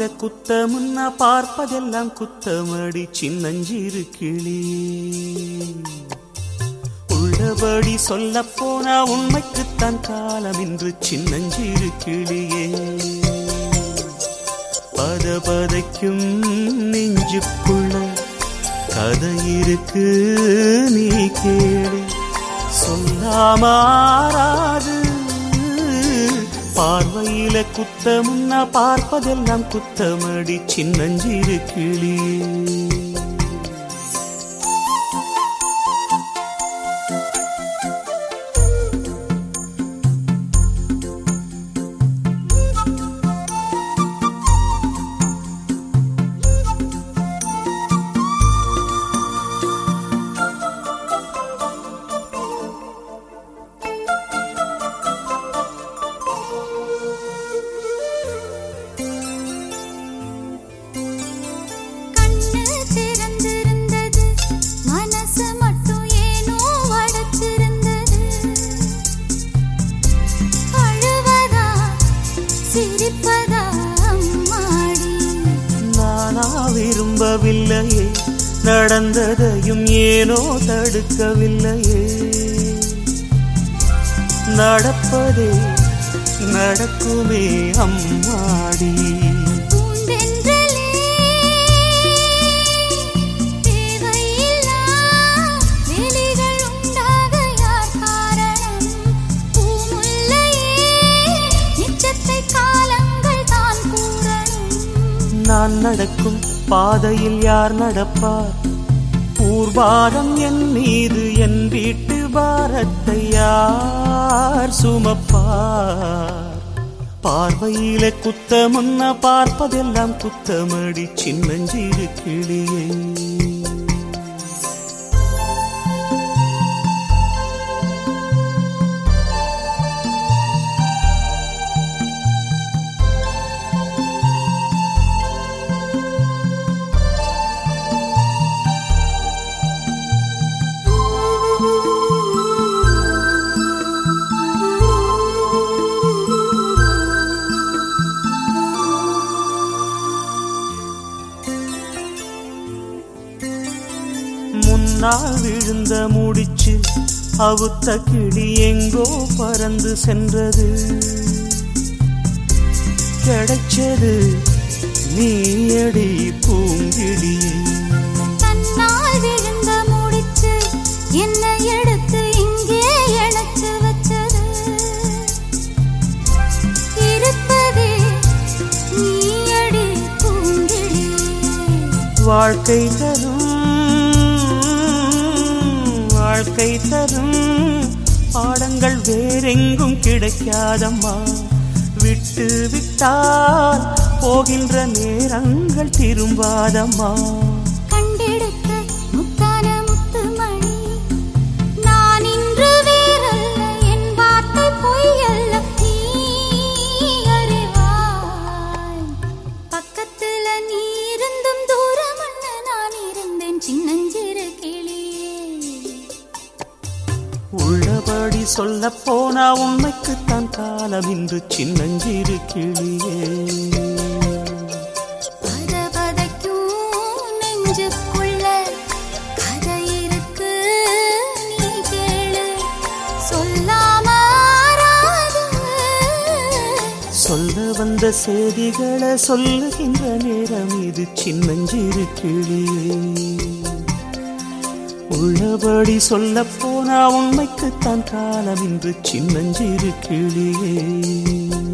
பார்வையில குத்தமுன்னா பார்ப்பதெல்லாம் குத்தமடி சின்னஞ்சிறு கிளி உள்ளபடி சொல்ல போனா உண்மைக்குத்தான் காலம் என்று சின்னஞ்சிறு கிளியே பதபதைக்கும் நெஞ்சுக்குள்ள கதை இருக்கு நீ கேளு சொல்லாமாறாது பார்வையில குத்தமுன்னா பார்ப்பதெல்லாம் குத்தமடி சின்னஞ்சிறு கிளி கண்ணு திறந்திருந்தது மனசு மட்டும் ஏனோ அடைச்சிருந்தது அழுவதா சிரிப்பதா அம்மாடி நானா விரும்பவில்லையே நடந்ததையும் ஏனோ தடுக்கவில்லையே நடப்பதே நடக்குமே அம்மாடி பூந்தென்றலே தேவையில்லா வெளிகள் உண்டாக யார் காரணம் பூமுல்லையே நிச்சத்தை காலங்கள் தான் கூறணும் நான் நடக்கும் பாதையில் யார் நடப்பார் ஊர்பாரம் என் மீது என் வீட்டு பாரத்தை யார் சுமப்பார் பார்வையில குத்தமுன்ன பார்ப்பதெல்லாம் குத்தமடி சின்னஞ்சிறு கிளியே முன்னால் விழுந்த முடிச்சு அவுத்த கிளி எங்கோ பறந்து சென்றது கிடைச்சது நீயடி பூங்கிடியே தன்னால் விழுந்த முடிச்சு என்னை எடுத்து இங்கே இணைச்சு வச்சது இருப்பதே நீயடி பூங்கிழி வாழ்க்கை தரும் வாழ்க்கை தரும் பாடங்கள் வேறெங்கும் கிடைக்காதம்மா விட்டு விட்டால் போகின்ற நேரங்கள் திரும்பாதம்மா கண்டெடுத்த முத்தான முத்துமணி நான் இன்று வேறல்ல என் வார்த்தை பொய்யல்ல நீ அறிவாய் பக்கத்துல நீ இருந்தும் தூரமல்ல நான் இருந்தேன் சின்னஞ்சிறு கிளியே உள்ளபடி சொல்ல போனா உண்மைக்குத்தான் காலம் இன்று சின்னஞ்சிறு கிளியே பதபதைக்கும் நெஞ்சுக்குள்ள கதை இருக்கு நீ கேளு சொல்லாம ஆறாது. சொல்ல வந்த செய்திகளை சொல்லுகின்ற நேரம் இது சின்னஞ்சிறு கிளியே உள்ளபடி சொல்ல போனா உண்மைக்குத்தான் காலம் இன்று சின்னஞ்சிறு கிளியே